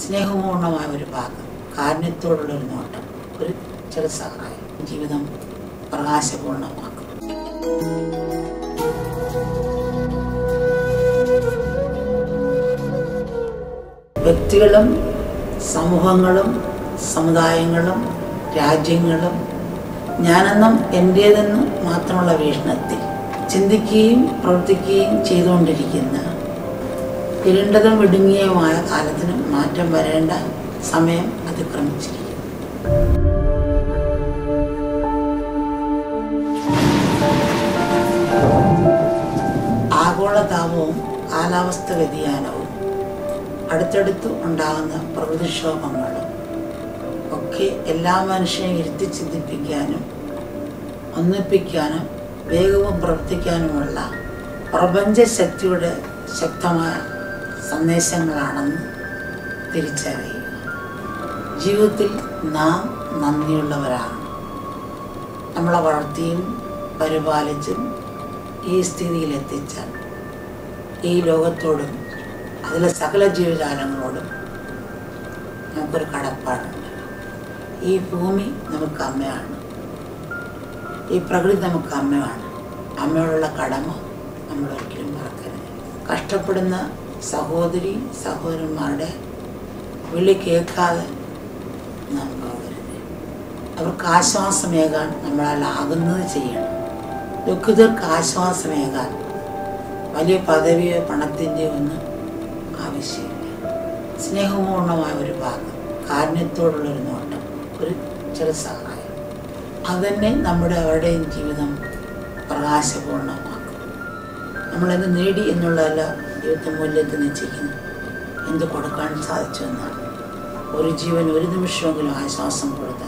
സ്നേഹപൂർണമായ ഒരു ഭാഗം കാരുണ്യത്തോടുള്ള ഒരു നോട്ടം ഒരു ചെറു സഹായം ജീവിതം പ്രകാശപൂർണമാക്കും വ്യക്തികളും സമൂഹങ്ങളും സമുദായങ്ങളും രാജ്യങ്ങളും ഞാനെന്നും എൻ്റേതെന്നും മാത്രമുള്ള വീക്ഷണത്തിൽ ചിന്തിക്കുകയും പ്രവർത്തിക്കുകയും ചെയ്തുകൊണ്ടിരിക്കുന്ന ഇരുണ്ടതും വിടുങ്ങിയതുമായ കാലത്തിന് മാറ്റം വരേണ്ട സമയം അതിക്രമിച്ചിരിക്കുന്നു ആഗോളതാപവും കാലാവസ്ഥ വ്യതിയാനവും അടുത്തടുത്ത് ഉണ്ടാകുന്ന പ്രകൃതിക്ഷോഭങ്ങളും ഒക്കെ എല്ലാ മനുഷ്യനെയും ഇരുത്തി ചിന്തിപ്പിക്കാനും ഒന്നിപ്പിക്കാനും വേഗവും പ്രവർത്തിക്കാനുമുള്ള പ്രപഞ്ച ശക്തിയുടെ ശക്തമായ സന്ദേശങ്ങളാണെന്ന് തിരിച്ചറിയുക ജീവിതത്തിൽ നാം നന്ദിയുള്ളവരാണ് നമ്മളെ വളർത്തിയും പരിപാലിച്ചും ഈ സ്ഥിതിയിലെത്തിച്ച ഈ ലോകത്തോടും അതിലെ സകല ജീവജാലങ്ങളോടും നമുക്കൊരു കടപ്പാടുണ്ട് ഈ ഭൂമി നമുക്ക് അമ്മയാണ് ഈ പ്രകൃതി നമുക്ക് അമ്മയാണ് അമ്മയോടുള്ള കടമ നമ്മൾ ഒരിക്കലും മറക്കരുത് കഷ്ടപ്പെടുന്ന സഹോദരി സഹോദരന്മാരുടെ വിളി കേൾക്കാതെ നാം പോകരുത് അവർക്ക് ആശ്വാസമേകാൻ നമ്മളാൽ ആകുന്നത് ചെയ്യണം ദുഃഖിതർക്ക് ആശ്വാസമേകാൻ വലിയ പദവിയോ പണത്തിൻ്റെയോ ഒന്നും ആവശ്യമില്ല സ്നേഹപൂർണമായ ഒരു ഭാഗം കാരുണ്യത്തോടുള്ള ഒരു നോട്ടം ഒരു ചെറു സഹായം അതുതന്നെ നമ്മുടെ അവരുടെയും ജീവിതം പ്രകാശപൂർണമാക്കും നമ്മളെന്ത് നേടി എന്നുള്ളതല്ല ജീവിതത്തെ മൂല്യത്തിൽ നിശ്ചയിക്കുന്നത് എന്ത് കൊടുക്കാൻ സാധിച്ചു എന്നാണ് ഒരു ജീവൻ ഒരു നിമിഷമെങ്കിലും ആശ്വാസം കൊടുത്താൽ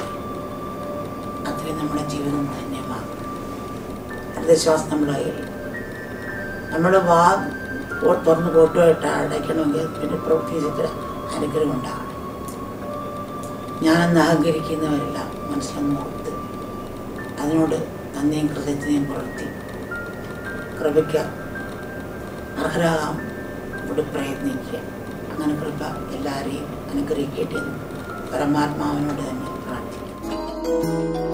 അത്രയും നമ്മുടെ ജീവിതം ധന്യമാകും അടുത്ത ശ്വാസം നമ്മുടെ കയ്യിൽ നമ്മുടെ വാ കോ- തുറന്ന് കോട്ടുമായിട്ട് അടയ്ക്കണമെങ്കിൽ പിന്നെ പ്രവർത്തിച്ചിട്ട് അനുഗ്രഹം ഉണ്ടാകണം ഞാനെന്ന് അഹങ്കരിക്കുന്നവരെല്ലാം മനസ്സിലൊന്ന് ഓർത്ത് അതിനോട് നന്ദിയും കൃതജ്ഞതയും പുലർത്തി കൃപയ്ക്ക് അർഹരാകാൻ കൂടി പ്രയത്നിക്കുക അങ്ങനെ കൃപ എല്ലാവരെയും അനുഗ്രഹിക്കട്ടെ എന്ന് പരമാത്മാവിനോട് തന്നെ പ്രാർത്ഥിക്കും